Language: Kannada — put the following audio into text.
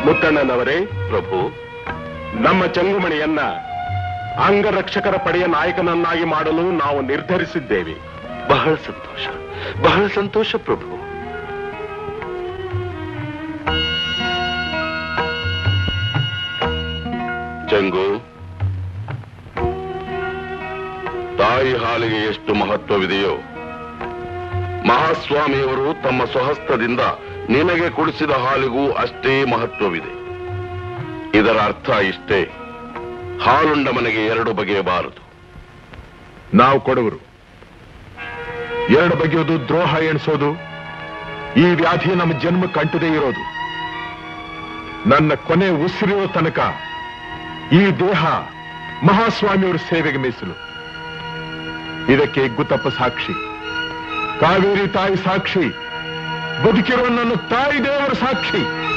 ಮುತ್ತಣ್ಣನವರೇ ಪ್ರಭು ನಮ್ಮ ಚಂಗುಮಣಿಯನ್ನ ಅಂಗರಕ್ಷಕರ ಪಡೆಯ ನಾಯಕನನ್ನಾಗಿ ಮಾಡಲು ನಾವು ನಿರ್ಧರಿಸಿದ್ದೇವೆ ಬಹಳ ಸಂತೋಷ ಬಹಳ ಸಂತೋಷ ಪ್ರಭು ಚಂಗು ತಾಯಿ ಹಾಲಿಗೆ ಎಷ್ಟು ಮಹತ್ವವಿದೆಯೋ ಮಹಾಸ್ವಾಮಿಯವರು ತಮ್ಮ ಸ್ವಹಸ್ತದಿಂದ ನಿನಗೆ ಕುಡಿಸಿದ ಹಾಲಿಗೂ ಅಷ್ಟೇ ಮಹತ್ವವಿದೆ ಇದರ ಅರ್ಥ ಇಷ್ಟೇ ಹಾಲುಂಡ ಮನೆಗೆ ಎರಡು ಬಗೆಯಬಾರದು ನಾವು ಕೊಡುವರು ಎರಡು ಬಗೆಯೋದು ದ್ರೋಹ ಎಣಿಸೋದು ಈ ವ್ಯಾಧಿ ನಮ್ಮ ಜನ್ಮ ಕಂಟದೇ ಇರೋದು ನನ್ನ ಕೊನೆ ಉಸಿರಿರೋ ತನಕ ಈ ದೇಹ ಮಹಾಸ್ವಾಮಿಯವರ ಸೇವೆಗೆ ಮೀಸಲು ಇದಕ್ಕೆ ಗುತ್ತಪ್ಪ ಸಾಕ್ಷಿ ಕಾವೇರಿ ತಾಯಿ ಸಾಕ್ಷಿ ಬದುಕಿರೋ ನನ್ನ ತಾಯಿ ದೇವರ ಸಾಕ್ಷಿ